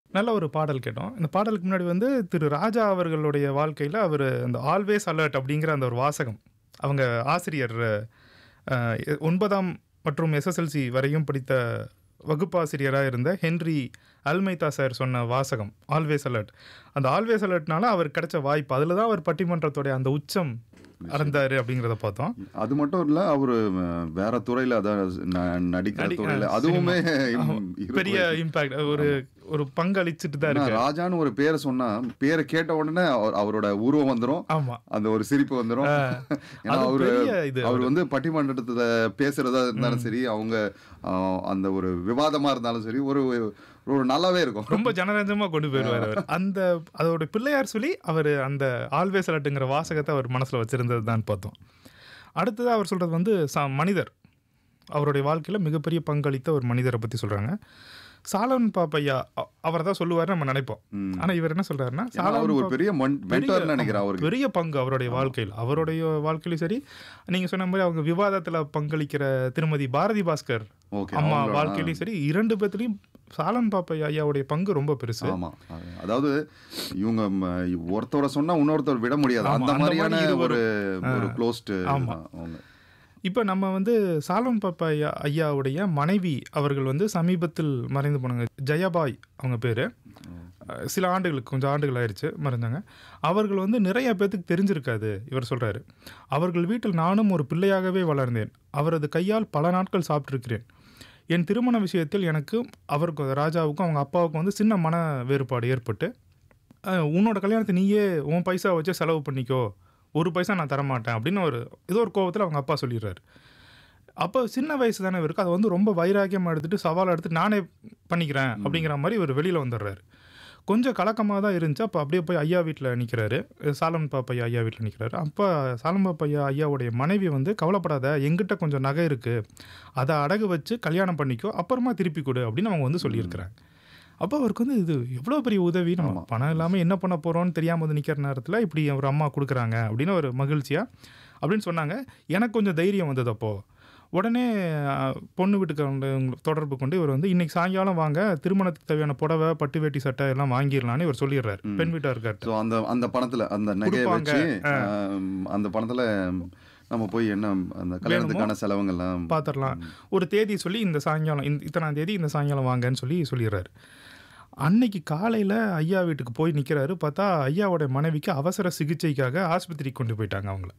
நல்ல ஒரு பாடல் கேட்டோம் இந்த பாடலுக்கு முன்னாடி வந்து திரு ராஜா அவர்களுடைய வாழ்க்கையில் அவர் அந்த ஆல்வேஸ் அலர்ட் அப்படிங்கிற அந்த ஒரு வாசகம் அவங்க ஆசிரியர் அஹ், ஒன்பதாம் மற்றும் எஸ்எஸ்எல்சி வரையும் படித்த வகுப்பாசிரியராக இருந்த ஹென்றி அல்மைதா சார் சொன்ன வாசகம் ஆல்வேஸ் அலர்ட் அந்த ஆல்வேஸ் அலர்ட்னால அவர் கிடைச்ச வாய்ப்பு அதில் தான் அவர் பட்டிமன்றத்தோடைய அந்த உச்சம் அறந்தாரு அப்படிங்கிறத பார்த்தோம் அது மட்டும் இல்ல அவரு அஹ், வேற துறையில அதாவது ந- நடிக்கிற நடி- துறையில ஆ, அதுவுமே ஆமா. இருக்கு. பெரிய இம்பாக்ட் ஒரு ஒரு பங்களிச்சுட்டு தான் ஏன்னா, இருக்கு ராஜான்னு ஒரு பேரை சொன்னா பேரை கேட்ட உடனே அவர்- அவரோட உருவம் வந்துரும் ஆமா அந்த ஒரு சிரிப்பு வந்துரும் ஏன்னா அது அவரு பெரிய இது அவர் வந்து பட்டிமன்றத்துல பேசுறதா இருந்தாலும் சரி அவங்க அஹ், அந்த ஒரு விவாதமா இருந்தாலும் சரி ஒரு ஒரு நல்லாவே இருக்கும் ரொம்ப ஜனரஞ்சமா கொண்டு போயிடுவார் அவர் அந்த அதோட பிள்ளையார் சொல்லி அவர் அந்த ஆல்வேஸ் அலட்டுங்கிற வாசகத்தை அவர் மனசுல வச்சிருந்தது தான் பார்த்தோம் அடுத்தது அவர் சொல்றது வந்து ச- மனிதர் அவருடைய வாழ்க்கையில மிகப்பெரிய பங்களித்த ஒரு மனிதரை பத்தி சொல்றாங்க சாலன் பாப்பையா அவர் தான் சொல்லுவாரு நம்ம நினைப்போம் ம். ஆனா இவர் என்ன சொல்றாருன்னா ஏன்னா அவர் ஒரு பாப்பையா- பெரிய மென்டர் நினைக்கிறேன் அவருக்கு பெரிய பங்கு அவருடைய வாழ்க்கையில் அவருடைய வாழ்க்கையிலும் சரி நீங்க சொன்ன மாதிரி அவங்க விவாதத்துல பங்களிக்கிற திருமதி பாரதி பாஸ்கர் ஓகே அம்மா அவங்களோட- வாழ்க்கையிலையும் சரி இரண்டு பேர்த்துலயும் சாலன் பாப்பையா ஐயாவுடைய பங்கு ரொம்ப பெருசு ஆமா அது- அதாவது இவங்க ம, ஒருத்தரை சொன்னா இன்னொருத்தர் விட முடியாது ஆமா, அந்த அந்த மாதிரியான மாதிரி ஒரு இருவரும். ஒரு க்ளோஸ்டு ஆமா. அவங்க இப்போ நம்ம வந்து சாலன் பாப்பா ஐயா ஐயாவுடைய மனைவி அவர்கள் வந்து சமீபத்தில் மறைந்து போனாங்க ஜெயபாய் அவங்க பேர் சில ஆண்டுகளுக்கு கொஞ்சம் ஆண்டுகள் ஆயிடுச்சு மறைஞ்சாங்க அவர்கள் வந்து நிறைய பேத்துக்கு தெரிஞ்சிருக்காது இவர் சொல்கிறாரு அவர்கள் வீட்டில் நானும் ஒரு பிள்ளையாகவே வளர்ந்தேன் அவரது கையால் பல நாட்கள் சாப்பிட்டிருக்கிறேன் என் திருமண விஷயத்தில் எனக்கு அவருக்கும் ராஜாவுக்கும் அவங்க அப்பாவுக்கும் வந்து சின்ன மன வேறுபாடு ஏற்பட்டு அஹ், உன்னோட கல்யாணத்தை நீயே உன் பைசா வச்சு செலவு பண்ணிக்கோ ஒரு பைசா நான் தரமாட்டேன் அப்படின்னு ஒரு ஏதோ ஒரு கோவத்தில் அவங்க அப்பா சொல்லிடுறாரு அப்போ சின்ன வயசு தானே இருக்கு அதை வந்து ரொம்ப வைராக்கியமாக எடுத்துட்டு சவால் எடுத்து நானே பண்ணிக்கிறேன் அப்படிங்கிற மாதிரி இவர் வெளியில் வந்துடுறாரு கொஞ்சம் கலக்கமாக தான் இருந்துச்சு அப்போ அப்படியே போய் ஐயா வீட்டில் நிற்கிறாரு சாலம் பாப்பையா ஐயா வீட்டில் நிற்கிறாரு அப்போ சாலம் பாப்பையா ஐயாவுடைய மனைவி வந்து கவலைப்படாத எங்கிட்ட கொஞ்சம் நகை இருக்குது அதை அடகு வச்சு கல்யாணம் பண்ணிக்கோ அப்புறமா திருப்பி கொடு அப்படின்னு அவங்க வந்து சொல்லியிருக்கிறாங்க அப்போ அவருக்கு வந்து இது எவ்வளோ பெரிய உதவி நம்ம பணம் இல்லாமல் என்ன பண்ண போகிறோம்னு தெரியாமல் வந்து நிற்கிற நேரத்தில் இப்படி ஒரு அம்மா கொடுக்குறாங்க அப்படின்னு ஒரு மகிழ்ச்சியாக அப்படின்னு சொன்னாங்க எனக்கு கொஞ்சம் தைரியம் வந்தது அப்போது உடனே அஹ், பொண்ணு வீட்டுக்கு வந்து உங்களுக்கு தொடர்பு கொண்டு இவர் வந்து இன்னைக்கு சாயங்காலம் வாங்க திருமணத்துக்கு தேவையான புடவை பட்டு வேட்டி சட்டை எல்லாம் வாங்கிடலான்னு இவர் சொல்லிடுறாரு பெண் வீட்டார்கிட்ட ஸோ அந்த அந்த பணத்துல அந்த நகையை கொடுப்பாங்க. வச்சு ஆம், அந்த பணத்துல நம்ம போய் என்ன அந்த கல்யாணத்துக்கான செலவுங்கள்லாம் பார்த்துடலாம் ஒரு தேதி சொல்லி இந்த சாயங்காலம் இந்த இத்தனாம் தேதி இந்த சாயங்காலம் வாங்கன்னு சொல்லி சொல்லிடுறாரு அன்னைக்கு காலையில் ஐயா வீட்டுக்கு போய் நிற்கிறாரு பார்த்தா ஐயாவோட மனைவிக்கு அவசர சிகிச்சைக்காக ஆஸ்பத்திரிக்கு கொண்டு போயிட்டாங்க அவங்கள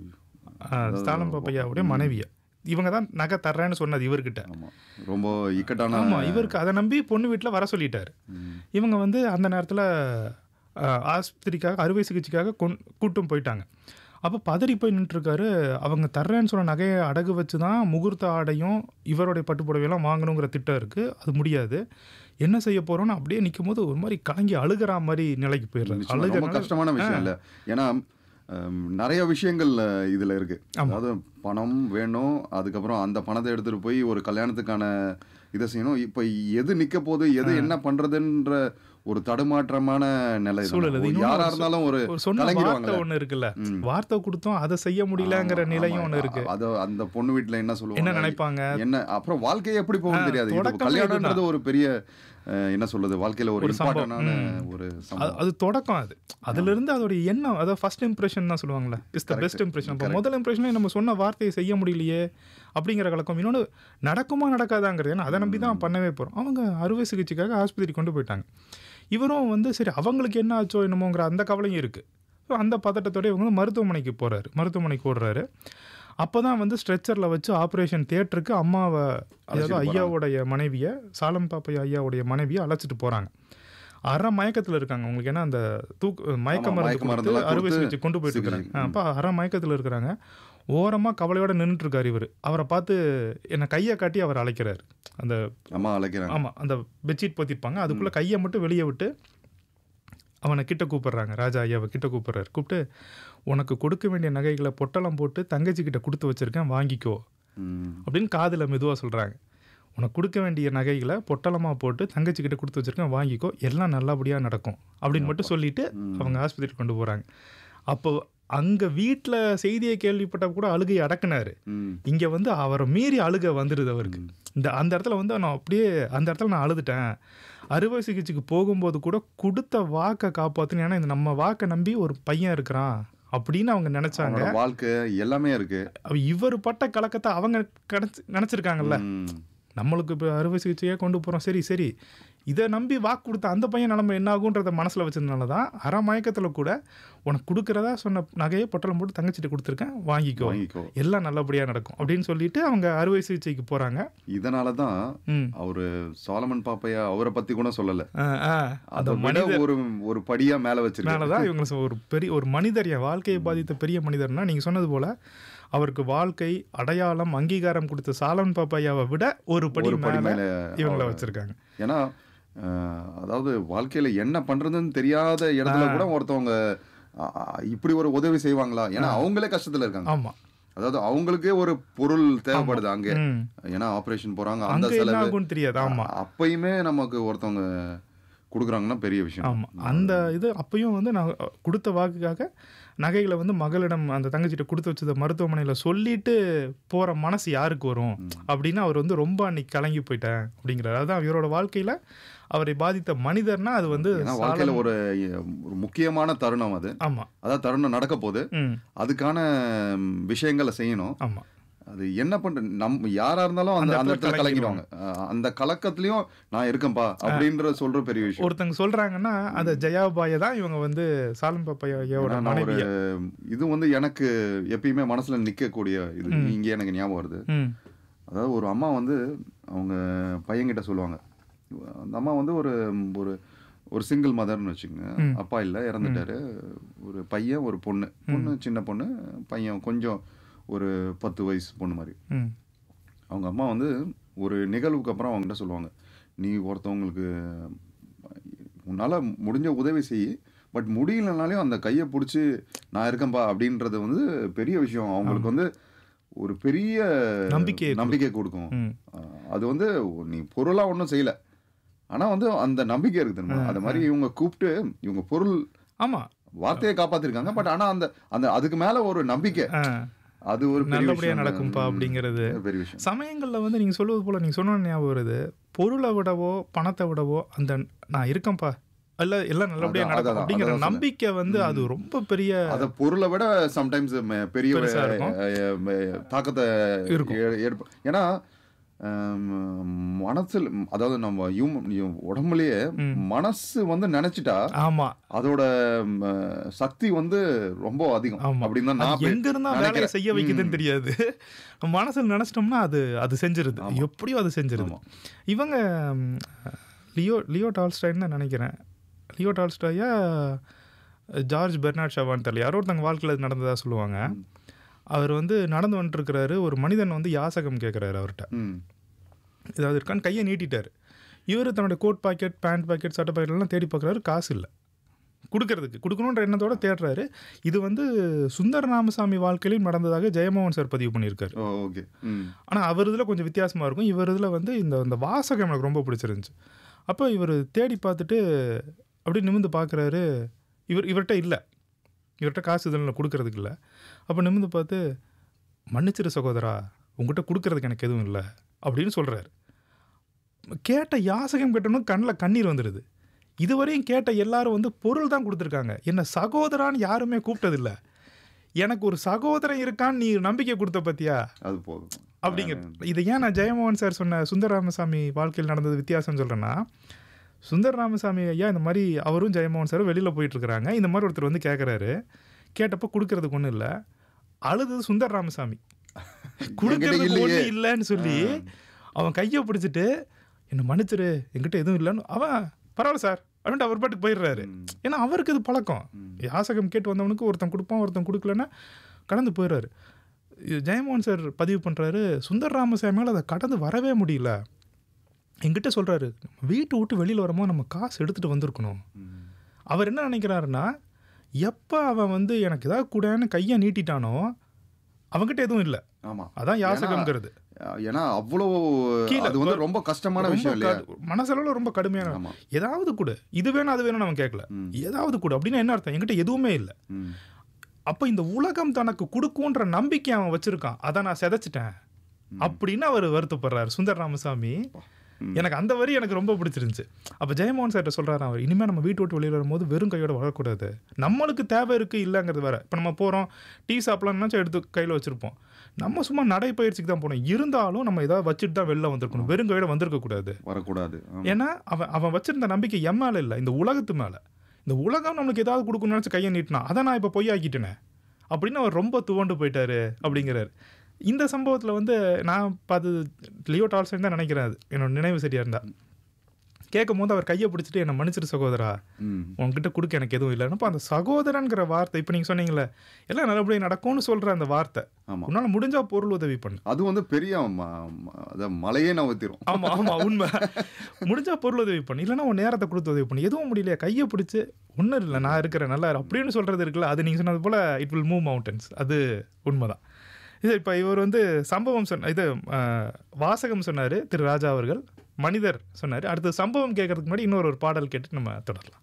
ஸ்தாலம் பாப்பையாவுடைய மனைவியை இவங்க தான் நகை தர்றேன்னு சொன்னது இவர்கிட்ட ஆமா ரொம்ப இக்கட்டான ஆமா இவருக்கு அதை நம்பி பொண்ணு வீட்டில் வர சொல்லிட்டாரு இவங்க வந்து அந்த நேரத்தில் ஆஸ்பத்திரிக்காக அறுவை சிகிச்சைக்காக கொண் கூட்டும் போயிட்டாங்க அப்போ பதறி போய் நின்றுருக்காரு அவங்க தர்றேன்னு சொன்ன நகையை அடகு வச்சு தான் முகூர்த்த ஆடையும் இவருடைய பட்டு புடவையெல்லாம் வாங்கணுங்கிற திட்டம் இருக்குது அது முடியாது என்ன செய்ய போகிறோன்னு அப்படியே நிற்கும் போது ஒரு மாதிரி கலங்கி அழுகிற மாதிரி நிலைக்கு போயிடுறாரு நிச்சயமா ரொம்ப அழுகிற கஷ்டமான விஷயம் இல்ல ஏன்னா ஹம், நிறைய விஷயங்கள் அஹ், இதுல இருக்கு அதாவது பணம் வேணும் அதுக்கப்புறம் அந்த பணத்தை எடுத்துட்டு போய் ஒரு கல்யாணத்துக்கான இதை செய்யணும் இப்ப எது நிக்க போகுது எது என்ன பண்றதுன்ற ஒரு தடுமாற்றமான நிலை தான். சூழல் அது. இன்னொன்னு யாரா ஒரு இருந்தாலும் ஒரு ஒரு சொன்ன வார்த்தை கலங்கிடுவாங்கல்ல. ஒன்று இருக்குல்ல வார்த்தை கொடுத்தோம் அதை செய்ய முடியலங்கிற நிலையும் ஒன்று இருக்கு அது அந்த பொண்ணு வீட்டுல என்ன என்ன சொல்லுவாங்க நினைப்பாங்க என்ன அப்புறம் வாழ்க்கையை எப்படி போகும் தெரியாது இது தொடக்கமே கல்யாணம்ன்றது ஒரு பெரிய அஹ், என்ன சொல்றது வாழ்க்கையில ஒரு ஒரு சம்பவம். இம்பார்ட்டன்டான ஒரு அது சம்பவம் அது தொடக்கம் அது அதுல இருந்து அதோட எண்ணம் அதாவது ஃபர்ஸ்ட் இம்ப்ரெஷன் தான் சொல்லுவாங்கல்ல இஸ் த பெஸ்ட் இம்ப்ரெஷன் இப்போ முதல் இம்ப்ரெஷனே நம்ம சொன்ன வார்த்தையை செய்ய முடியலையே அப்படிங்கிற கலக்கம் இன்னொன்று நடக்குமா நடக்காதாங்கிறது ஏன்னா அதை நம்பி தான் பண்ணவே போகிறோம் அவங்க அறுவை சிகிச்சைக்காக ஆஸ்பத்திரி கொண்டு போயிட்டாங்க இவரும் வந்து சரி அவங்களுக்கு என்ன ஆச்சோ என்னமோங்கிற அந்த கவலையும் இருக்குது ஸோ அந்த பதட்டத்தோட இவங்க வந்து மருத்துவமனைக்கு போகிறாரு மருத்துவமனைக்கு ஓடுறாரு அப்போ தான் வந்து ஸ்ட்ரெச்சரில் வச்சு ஆப்ரேஷன் தியேட்டருக்கு அம்மாவை அதாவது ஐயாவுடைய மனைவியை சாலம் பாப்பையா ஐயாவுடைய மனைவியை அழைச்சிட்டு போகிறாங்க அரை மயக்கத்தில் இருக்காங்க உங்களுக்கு ஏன்னா அந்த தூக்கு மயக்க ஆமா, மருந்து மயக்க கொடுத்து மருந்தெல்லாம் அறுவை கொடுத்து சிகிச்சை கொண்டு போயிட்டு சிகிச்சை. இருக்காங்க அப்போ அரை மயக்கத்தில் இருக்கிறாங்க ஓரமாக கவலையோட நின்றுட்டு இருக்காரு இவர் அவரை பார்த்து என்னை கையை காட்டி அவர் அழைக்கிறாரு அந்த அம்மா அழைக்கிறாங்க ஆமாம் அந்த பெட்ஷீட் போத்திருப்பாங்க அதுக்குள்ளே கையை மட்டும் வெளியே விட்டு அவனை கிட்ட கூப்பிடுறாங்க ராஜா ஐயாவை கிட்ட கூப்பிடுறாரு கூப்பிட்டு உனக்கு கொடுக்க வேண்டிய நகைகளை பொட்டலம் போட்டு தங்கச்சி கிட்ட கொடுத்து வச்சிருக்கேன் வாங்கிக்கோ ம். அப்படின்னு காதில் மெதுவாக சொல்கிறாங்க உனக்கு கொடுக்க வேண்டிய நகைகளை பொட்டலமாக போட்டு தங்கச்சி கிட்ட கொடுத்து வச்சிருக்கேன் வாங்கிக்கோ எல்லாம் நல்லபடியாக நடக்கும் அப்படின்னு மட்டும் சொல்லிட்டு அவங்க ஆஸ்பத்திரிக்கு கொண்டு போகிறாங்க அப்போ அங்க வீட்ல செய்தியை கேள்விப்பட்ட கூட அழுகை அடக்குனாரு ம் இங்க வந்து அவரை மீறி அழுக வந்துடுது அவருக்கு இந்த அந்த இடத்துல வந்து நான் அப்படியே அந்த இடத்துல நான் அழுதுட்டேன் அறுவை சிகிச்சைக்கு போகும்போது கூட கொடுத்த வாக்கை காப்பாற்றணும் ஏன்னா இந்த நம்ம வாக்கை நம்பி ஒரு பையன் இருக்கிறான் அப்படின்னு அவங்க நினைச்சாங்க அவனோட வாழ்க்கை எல்லாமே இருக்கு அவ இவர் பட்ட கலக்கத்தை அவங்க கிடைச்சு நினச்சிருக்காங்கல்ல ம். நம்மளுக்கு இப்போ அறுவை சிகிச்சையாக கொண்டு போகிறோம் சரி சரி இதை நம்பி வாக்கு கொடுத்த அந்த பையன் நிலைமை என்ன ஆகுன்றத மனசில் வச்சதுனால தான் அரை மயக்கத்தில் கூட உனக்கு கொடுக்குறதா சொன்ன நகையை பொட்டலம் போட்டு தங்கச்சிட்டு கொடுத்துருக்கேன் வாங்கிக்கோ வாங்கிக்கோ எல்லாம் நல்லபடியாக நடக்கும் அப்படின்னு சொல்லிட்டு அவங்க அறுவை சிகிச்சைக்கு போகிறாங்க இதனால தான் ம் அவரு சாலமன் பாப்பையா அவரை பத்தி கூட சொல்லல ஆ, ஆ. அந்த அதை விட மனிதர் ஒரு ஒரு படியா மேல வச்சிருக்காங்க தான் இவங்க சொ- ஒரு பெரிய ஒரு மனிதர் என் வாழ்க்கையை பாதித்த பெரிய மனிதர்னா நீங்கள் சொன்னது போல அவருக்கு வாழ்க்கை அடையாளம் அங்கீகாரம் கொடுத்த சாலமன் பாப்பாயாவை விட ஒரு படி ஒரு படி மேல மேல இவங்கள வச்சிருக்காங்க ஏன்னா அஹ், அதாவது வாழ்க்கையில என்ன பண்றதுன்னு தெரியாத இடத்துல கூட ஒருத்தவங்க அ, அ, இப்படி ஒரு உதவி செய்வாங்களா ஏன்னா அவங்களே கஷ்டத்துல இருக்காங்க ஆமா அதாவது அவங்களுக்கே ஒரு பொருள் தேவைப்படுது அங்க ம். ஏன்னா ஆபரேஷன் போறாங்க அந்த அங்க என்ன செலவு ஆகும்னு தெரியாது ஆமா அப்பயுமே நமக்கு ஒருத்தவங்க கொடுக்குறாங்கன்னா பெரிய விஷயம் ஆமா அந்த இது அப்பயும் வந்து நான் கொடுத்த வாக்குக்காக நகைகளை வந்து மகளிடம் அந்த தங்கச்சிட்ட கொடுத்து வச்சதை மருத்துவமனையில் சொல்லிட்டு போற மனசு யாருக்கு வரும் அப்படின்னு அவர் வந்து ரொம்ப அன்னைக்கு கலங்கி போயிட்டேன் அப்படிங்கிறார் அதான் இவரோட வாழ்க்கையில அவரை பாதித்த மனிதர்னா அது வந்து ஏன்னா வாழ்க்கையில ஒரு ஒரு முக்கியமான தருணம் அது ஆமா அதாவது தருணம் நடக்க போகுது ம் அதுக்கான ம், விஷயங்களை செய்யணும் ஆமா அது என்ன பண்ற நம் யாரா இருந்தாலும் அந்த அந்த அந்த இடத்துல இடத்துல கலங்கிடுவாங்க அஹ் அந்த கலக்கத்துலயும் நான் இருக்கேன்பா அப்படின்ற சொல்ற பெரிய விஷயம் ஒருத்தங்க சொல்றாங்கன்னா அந்த ஜெயாபாயை தான் இவங்க வந்து சாலம் பாப்பையோட ஏன்னா நான் ஒரு மனைவிய இது வந்து எனக்கு எப்பயுமே மனசுல நிக்கக்கூடிய இது இங்க எனக்கு ஞாபகம் வருது ம் அதாவது ஒரு அம்மா வந்து அவங்க பையன்கிட்ட சொல்லுவாங்க அந்த அம்மா வந்து ஒரு ஒரு ஒரு சிங்கிள் மதர்னு வச்சுக்கோங்க அப்பா இல்லை இறந்துட்டாரு ஒரு பையன் ஒரு பொண்ணு பொண்ணு சின்ன பொண்ணு பையன் கொஞ்சம் ஒரு பத்து வயசு பொண்ணு மாதிரி ம் அவங்க அம்மா வந்து ஒரு நிகழ்வுக்கு அப்புறம் அவங்ககிட்ட சொல்லுவாங்க நீ ஒருத்தவங்களுக்கு உன்னால் முடிஞ்ச உதவி செய் பட் முடியலனாலையும் அந்த கையை பிடிச்சி நான் இருக்கேன்பா அப்படின்றது வந்து பெரிய விஷயம் அவங்களுக்கு வந்து ஒரு பெரிய நம்பிக்கையை நம்பிக்கை கொடுக்கும் ம் அஹ் அது வந்து நீ பொருளாக ஒன்றும் செய்யல ஆனால் வந்து அந்த நம்பிக்கை இருக்கு தெரியுமா அது மாதிரி இவங்க கூப்பிட்டு இவங்க பொருள் ஆமா வார்த்தையை காப்பாத்திருக்காங்க பட் ஆனால் அந்த அந்த அதுக்கு மேலே ஒரு நம்பிக்கை ஆ அது ஒரு பெரிய நல்லபடியா விஷயம். நடக்கும்பா ம், அப்படிங்கிறது பெரிய விஷயம் சமயங்கள்ல வந்து நீங்க சொல்லுவது போல நீங்க சொன்ன ஞாபகம் வருது பொருளை விடவோ பணத்தை விடவோ அந்த நான் இருக்கேன்ப்பா அல்ல எல்லாம் நல்லபடியா அதான், நடக்கும் அதான், அப்படிங்கிற அதான் சொன்னேன். நம்பிக்கை வந்து அது ரொம்ப பெரிய அத பொருளை விட சம்டைம்ஸ் பெரிய ஒரு, பெருசா இருக்கும். அஹ், அஹ், தாக்கத்தை இருக்கும். ஏ- ஏற்ப- ஏன்னா ஹம், மனசில் அதாவது நம்ம ஹியூமன் உடம்புலயே மனசு வந்து நினைச்சிட்டா ஆமா அதோட ம், சக்தி வந்து ரொம்ப அதிகம் ஆமா. அப்படின்னு தான் அது நான் எங்க இருந்தா வேலையை நினைக்கிறேன். செய்ய வைக்குதுன்னு தெரியாது மனசுல நினைச்சிட்டோம்னா அது அது செஞ்சிருது எப்படியோ அது செஞ்சிருது ஆமா. இவங்க ம், லியோ லியோ டால்ஸ்டாய்ன்னு தான் நினைக்கிறேன் லியோ டால்ஸ்டாயா ஜார்ஜ் பெர்னாட் ஷவான்னு தெரியல யாரோ ஒருத்தங்க வாழ்க்கையில் இது நடந்ததா சொல்லுவாங்க அவர் வந்து நடந்து வந்துட்டு இருக்கிறாரு ஒரு மனிதன் வந்து யாசகம் கேட்குறாரு அவர்கிட்ட ம், ஏதாவது இருக்கான்னு கையை நீட்டிட்டார் இவர் தன்னுடைய கோட் பாக்கெட் பேண்ட் பாக்கெட் சட்டை பாக்கெட் எல்லாம் தேடி பார்க்குறாரு காசு இல்லை கொடுக்கறதுக்கு கொடுக்கணுன்ற எண்ணத்தோட தேடுறாரு இது வந்து சுந்தர ராமசாமி வாழ்க்கையிலும் நடந்ததாக ஜெயமோகன் சார் பதிவு பண்ணியிருக்காரு ஓ, ஓகே ம், ஆனால் அவர் இதில் கொஞ்சம் வித்தியாசமாக இருக்கும் இவர் இதில் வந்து இந்த இந்த வாசகம் எனக்கு ரொம்ப பிடிச்சிருந்துச்சு அப்போ இவர் தேடி பார்த்துட்டு அப்படியே நிமிந்து பார்க்குறாரு இவர் இவர்கிட்ட இல்லை இவர்கிட்ட காசு இதில் கொடுக்கறதுக்கு இல்லை அப்போ நிமிந்து பார்த்து மன்னிச்சிரு சகோதரா உங்ககிட்ட கொடுக்கறதுக்கு எனக்கு எதுவும் இல்லை அப்படின்னு சொல்கிறாரு கேட்ட யாசகம் கேட்டனும் கண்ணில் கண்ணீர் வந்துடுது இதுவரையும் கேட்ட எல்லாரும் வந்து பொருள் தான் கொடுத்துருக்காங்க என்ன சகோதரான்னு யாருமே கூப்பிட்டதில்ல எனக்கு ஒரு சகோதரன் இருக்கான்னு நீ நம்பிக்கை கொடுத்த பத்தியா அது போதும் அப்படிங்கிற இதை ஏன் நான் ஜெயமோகன் சார் சொன்ன சுந்தர ராமசாமி வாழ்க்கையில் நடந்தது வித்தியாசம் சொல்கிறேன்னா சுந்தர ராமசாமி ஐயா இந்த மாதிரி அவரும் ஜெயமோகன் சாரும் வெளியில் போயிட்டுருக்குறாங்க இந்த மாதிரி ஒருத்தர் வந்து கேட்குறாரு கேட்டப்போ கொடுக்கறதுக்கு ஒன்றும் இல்லை அழுதது சுந்தர ராமசாமி கொடுக்கறதுக்கு இல்லையே. ஒன்றும் இல்லைன்னு சொல்லி அவன் கையை பிடிச்சிட்டு என்னை மன்னிச்சிரு என்கிட்ட எதுவும் இல்லைன்னு அவன் பரவாயில்ல சார் அப்படின்ட்டு அவர் பாட்டுக்கு போயிடுறாரு ஏன்னா அவருக்கு இது பழக்கம் யாசகம் கேட்டு வந்தவனுக்கு ஒருத்தன் கொடுப்பான் ஒருத்தன் கொடுக்கலன்னா கடந்து போயிடுறாரு இது ஜெயமோகன் சார் பதிவு பண்ணுறாரு சுந்தர் ராமசாமியால் அதை கடந்து வரவே முடியல என்கிட்ட சொல்கிறாரு வீட்டை விட்டு வெளியில் வரும்போது நம்ம காசு எடுத்துகிட்டு வந்திருக்கணும் ம், அவர் என்ன நினைக்கிறாருன்னா எப்போ அவன் வந்து எனக்கு ஏதாவது கூடன்னு கையை நீட்டிட்டானோ அவன்கிட்ட எதுவும் இல்லை ஆமா அதான் யாசகம்ங்கிறது ஏன்னா அவ்வளோ கீழே அது வந்து ரொம்ப கஷ்டமான ரொம்ப விஷயம் இல்லையா கடு- மனசளவில் ரொம்ப கடுமையான ஆமா ஏதாவது கூட இது வேணும் அது வேணும் அவன் கேட்கல ம். ஏதாவது கூட அப்படின்னு என்ன அர்த்தம் என்கிட்ட எதுவுமே இல்லை ம், அப்போ இந்த உலகம் தனக்கு கொடுக்குன்ற நம்பிக்கை அவன் வச்சிருக்கான் அதை நான் சிதைச்சிட்டேன் அப்படின்னு அவர் வருத்தப்படுறாரு சுந்தர ராமசாமி எனக்கு அந்த வரி எனக்கு ரொம்ப பிடிச்சிருந்துச்சு அப்போ ஜெயமோகன் சார்ட்ட சொல்கிறாரு அவர் இனிமேல் நம்ம வீட்டு விட்டு வெளியில் வரும்போது வெறும் கையோட வரக்கூடாது நம்மளுக்கு தேவை இருக்குது இல்லைங்கிறது வேற இப்போ நம்ம போகிறோம் டீ சாப்பிட்லாம்னாச்சும் எடுத்து கையில் வச்சுருப்போம் நம்ம சும்மா நடைப்பயிற்சிக்கு தான் போனோம் இருந்தாலும் நம்ம ஏதாவது வச்சுட்டு தான் வெளில வந்திருக்கணும் வெறும் கையோட வந்திருக்கக்கூடாது வரக்கூடாது ஆமா. ஏன்னா அவன் அவன் வச்சிருந்த நம்பிக்கை என் மேலே இல்லை இந்த உலகத்து மேலே இந்த உலகம் நம்மளுக்கு ஏதாவது கொடுக்கணும்னு நினச்சி கையை நீட்டினா அதை நான் இப்போ பொய்யாக்கிட்டேனே அப்படின்னு அவர் ரொம்ப துவண்டு போயிட்டாரு அப்படிங்கிறாரு இந்த சம்பவத்தில் வந்து நான் பார்த்து லியோ டால்சன் தான் நினைக்கிறேன் அது என்னோட நினைவு சரியாக இருந்தா கேட்கும் போது அவர் கையை பிடிச்சிட்டு என்னை மன்னிச்சிரு சகோதரா ம் உன்கிட்ட கொடுக்க எனக்கு எதுவும் இல்லைன்னு அந்த சகோதரன்கிற வார்த்தை இப்போ நீங்கள் சொன்னீங்களே எல்லாம் நல்லபடியாக நடக்கும்னு சொல்கிற அந்த வார்த்தை ஆமா உன்னால் முடிஞ்சா பொருள் உதவி பண்ணு அது வந்து பெரிய ம- ம- அத மலையே நவத்திரும் ஆமா ஆமா உண்மை முடிஞ்சா பொருள் உதவி பண்ணு இல்லைன்னா உன் நேரத்தை கொடுத்து உதவி பண்ணு எதுவும் முடியலையா கையை பிடிச்சு ஒன்றும் இல்லை நான் இருக்கிறேன் நல்லா இரு அப்படின்னு சொல்றது இருக்குல்ல அது நீங்க சொன்னது போல இட் வில் மூவ் மவுண்டன்ஸ் அது உண்மைதான் இது இப்போ இவர் வந்து சம்பவம் சொன்ன இது அஹ், வாசகம் சொன்னாரு திரு ராஜா அவர்கள் மனிதர் சொன்னாரு அடுத்து சம்பவம் கேட்கறதுக்கு முன்னாடி இன்னொரு ஒரு பாடல் கேட்டு நம்ம தொடரலாம்